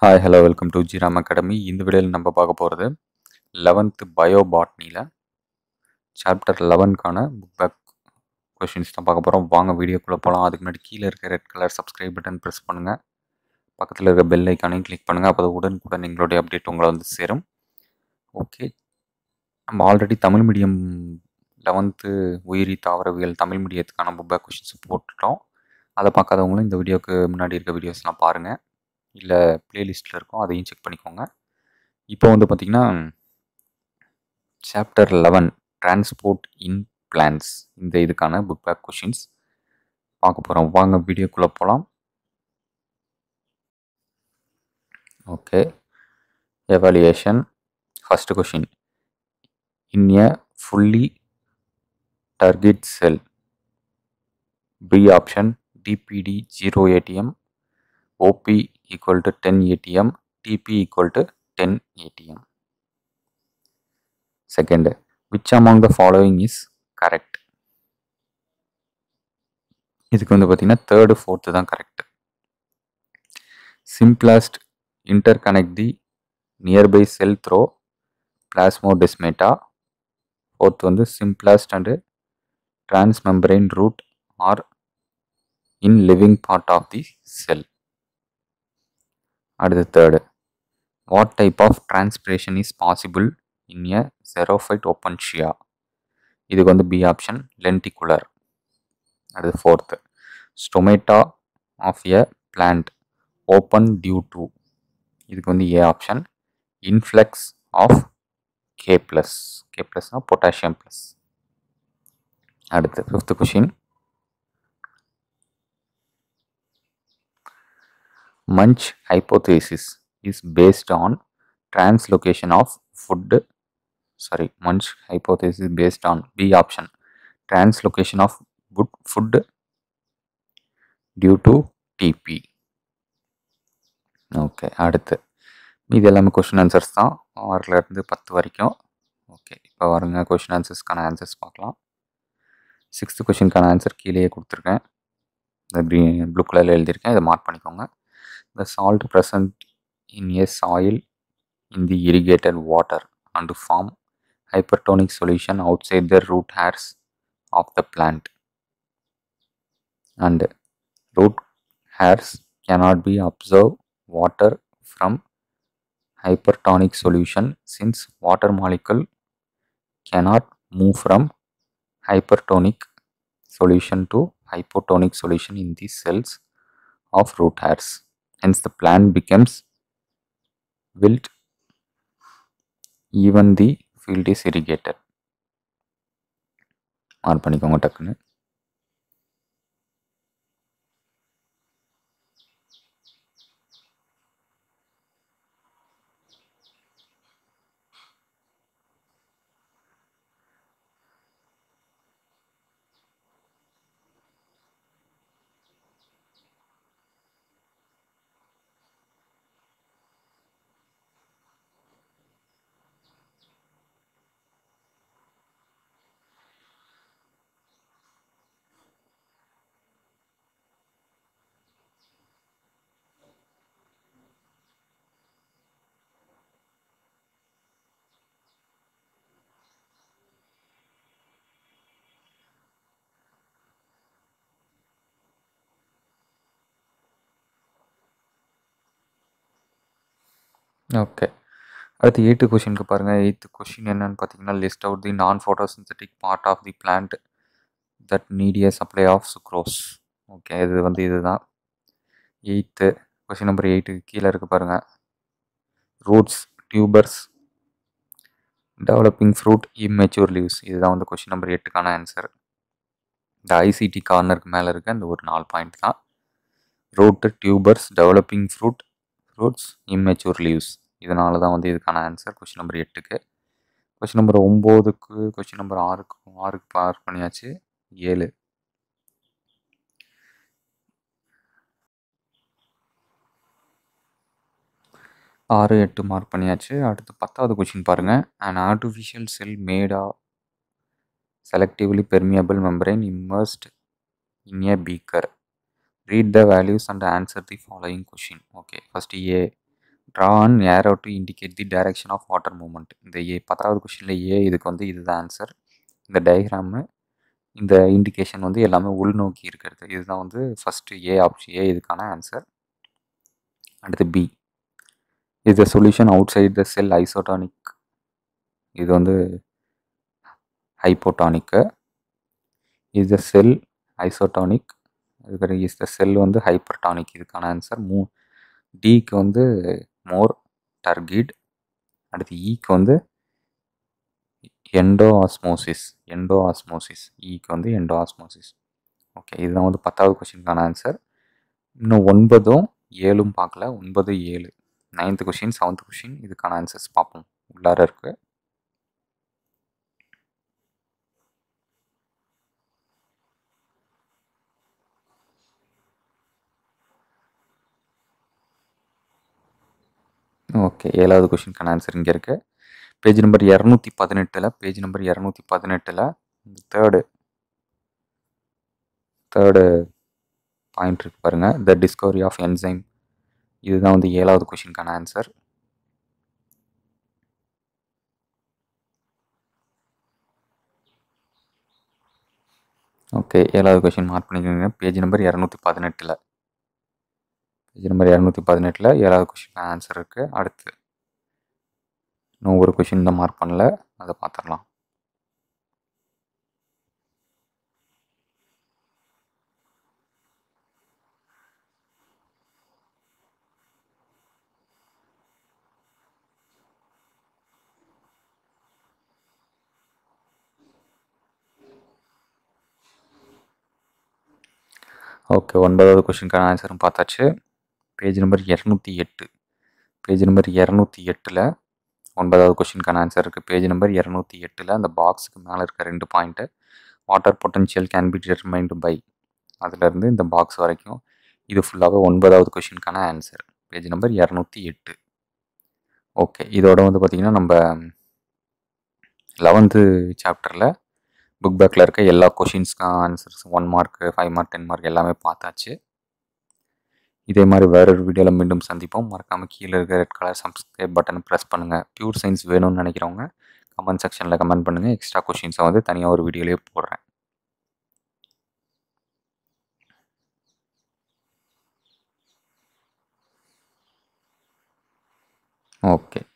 Hi hello welcome to ஜிராம் academy இந்த வீடியோவில் நம்ம பார்க்க போகிறது லெவன்த்து பயோ பாட்னியில் சாப்டர் லெவன்க்கான புக் பேக் கொஷின்ஸ் தான் பார்க்க போகிறோம் வாங்க வீடியோக்குள்ளே போகலாம் அதுக்கு முன்னாடி கீழே இருக்க red colour subscribe button press பண்ணுங்கள் பக்கத்தில் இருக்க பெல் ஐக்கானையும் கிளிக் பண்ணுங்கள் அப்போ உடனுக்குடன் எங்களுடைய அப்டேட் உங்களை வந்து சேரும் ஓகே நம்ம ஆல்ரெடி தமிழ் மீடியம் லெவன்த்து உயிரி தாவரவியல் தமிழ் மீடியத்துக்கான புக் பேக் கொஷின்ஸ் போட்டுட்டோம் அதை பார்க்காதவங்களும் இந்த வீடியோக்கு முன்னாடி இருக்க வீடியோஸ்லாம் பாருங்கள் இல்லை ப்ளேலிஸ்ட்டில் இருக்கும் அதையும் செக் பண்ணிக்கோங்க இப்போ வந்து பார்த்திங்கன்னா chapter eleven transport in plants இந்த இதுக்கான புக் பேக் கொஷின்ஸ் பார்க்க போகிறோம் வாங்க வீடியோக்குள்ளே போகலாம் okay evaluation first question in a fully target cell B option DPD zero ATM OP equal to 10 ATM, TP equal to 10 ATM. Second, which among the following is correct? இதுக்கு வந்து பார்த்தீங்கன்னா third fourth தான் correct symplast inter connect the nearby cell through plasmodesmata fourth வந்து symplast and transmembrane route are in living part of the cell அடுத்து third what type of transpiration is possible in a xerophyte opuntia இதுக்கு வந்து B option lenticular அடுத்து fourth stomata of a plant open due to இதுக்கு வந்து A option influx of K plus K ப்ளஸ்னா potassium plus அடுத்து fifth question Munch hypothesis is based on translocation of food. Sorry, Munch hypothesis is based on B option. Translocation of food, food due to TP. Okay அடுத்து இது எல்லாமே question answers தான் ஆறுலேருந்து பத்து வரைக்கும் okay இப்போ வருங்க கொஷின் ஆன்சர்ஸ்க்கான ஆன்சர்ஸ் பார்க்கலாம் சிக்ஸ்த்து கொஷினுக்கான ஆன்சர் கீழேயே கொடுத்துருக்கேன் இந்த க்ரீன் ப்ளூ கலரில் எழுதியிருக்கேன் இதை மார்க் பண்ணிக்கோங்க the salt present in a soil in the irrigated water and form hypertonic solution outside the root hairs of the plant and root hairs cannot be absorb water from hypertonic solution since water molecule cannot move from hypertonic solution to hypotonic solution in the cells of root hairs hence the plant becomes wilt even the field is irrigated mark பண்ணிக்கோங்க டக்குன்னு okay அடுத்து eighth கொஷினுக்கு பாருங்கள் eighth question என்னன்னு பார்த்தீங்கன்னா list out the non photosynthetic part of the plant that needs supply of sucrose okay இது வந்து இதுதான் எயித்து கொஷின் நம்பர் எயிட்டுக்கு கீழே இருக்குது பாருங்கள் roots tubers developing fruit immature leaves இதுதான் வந்து கொஷின் நம்பர் எட்டுக்கான ஆன்சர் இந்த ஐசிடி கார்னருக்கு மேலே இருக்க இந்த ஒரு நாலு பாயிண்ட் தான் root tubers developing fruit fruits immature leaves இதனால தான் வந்து இதுக்கான ஆன்சர் கொஷின் நம்பர் எட்டுக்கு கொஷின் நம்பர் ஒம்போதுக்கு கொஷின் நம்பர் ஆறுக்கு ஆறுக்கு பார்க் பண்ணியாச்சு ஏழு ஆறு எட்டு மார்க் பண்ணியாச்சு அடுத்து பத்தாவது கொஷின் பாருங்கள் அண்ட் ஆர்டிஃபிஷியல் செல் மேடா selectively permeable membrane immersed in a beaker. Read the values and answer the following question. Okay, first A draw an arrow to indicate the direction of water movement இந்த A பத்தாவது கொஷினில் ஏ இதுக்கு வந்து இதுதான் answer இந்த diagram இந்த indication வந்து எல்லாமே உள்நோக்கி இருக்கிறது இதுதான் வந்து ஃபஸ்ட்டு ஏ ஆப்ஷன் ஏ இதுக்கான ஆன்சர் அடுத்து பி இது the solution outside the cell isotonic இது வந்து hypotonic is the cell isotonic அதுக்கப்புறம் இஸ் த செல் வந்து ஹைப்பர்டானிக் இதுக்கான ஆன்சர் மூ டிக்கு வந்து மோர் டர்கிட் அடுத்து ஈக்கு வந்து எண்டோ ஆஸ்மோசிஸ் எண்டோ ஆஸ்மோசிஸ் ஈக்கு வந்து எண்டோ ஆஸ்மோசிஸ் ஓகே இதுதான் வந்து பத்தாவது கொஷினுக்கான ஆன்சர் இன்னும் ஒன்பதும் ஏழும் பார்க்கல ஒன்பது ஏழு நைன்த்து கொஷின் செவன்த் கொஷின் இதுக்கான ஆன்சர்ஸ் பார்ப்போம் உள்ளார இருக்கு ஓகே ஏழாவது கொஷினுக்கான ஆன்சர் இங்கே இருக்குது பேஜ் நம்பர் இரநூத்தி பதினெட்டில் பேஜ் நம்பர் இரநூத்தி பதினெட்டில் தேர்டு தேர்டு பாயிண்ட் இருக்கு பாருங்கள் த டிஸ்கவரி ஆஃப் என்சைம் இதுதான் வந்து ஏழாவது கொஷினுக்கான ஆன்சர் ஓகே ஏழாவது கொஷின் மார்க் பண்ணிக்கோங்க பேஜ் நம்பர் இரநூத்தி பதினெட்டில் பேஜ் நம்பர் இரநூத்தி பதினெட்டில் ஏழாவது கொஷின் ஆன்சர் இருக்குது அடுத்து இன்னும் ஒரு கொஷின் தான் மார்க் பண்ணல அதை பார்த்துடலாம் ஓகே ஒன்பதாவது கொஷினுக்கான ஆன்சரும் பார்த்தாச்சு பேஜ் நம்பர் இரநூத்தி எட்டு பேஜ் நம்பர் இரநூத்தி எட்டில் ஒன்பதாவது கொஷினுக்கான ஆன்சர் இருக்குது பேஜ் நம்பர் இரநூத்தி எட்டில் அந்த பாக்ஸுக்கு மேலே இருக்க ரெண்டு point water potential can be determined by அதுலேருந்து இந்த பாக்ஸ் வரைக்கும் இது ஃபுல்லாகவே ஒன்பதாவது கொஷினுக்கான ஆன்சர் பேஜ் நம்பர் இரநூத்தி எட்டு ஓகே இதோட வந்து பார்த்திங்கன்னா நம்ம லெவன்த்து சாப்டரில் புக் பேக்கில் இருக்க எல்லா கொஷின்ஸ்க்கும் answers one mark five mark ten mark எல்லாமே பார்த்தாச்சு இதே மாதிரி வேற ஒரு வீடியோவில் மீண்டும் சந்திப்போம் மறக்காமல் கீழே இருக்க ரெட் கலர் சப்ஸ்கிரைப் பட்டனை ப்ரெஸ் பண்ணுங்கள் பியூர் சயின்ஸ் வேணும்னு நினைக்கிறவங்க கமெண்ட் செக்ஷனில் கமெண்ட் பண்ணுங்கள் எக்ஸ்ட்ரா கொஷின்ஸை வந்து தனியாக ஒரு வீடியோலேயே போடுறேன் ஓகே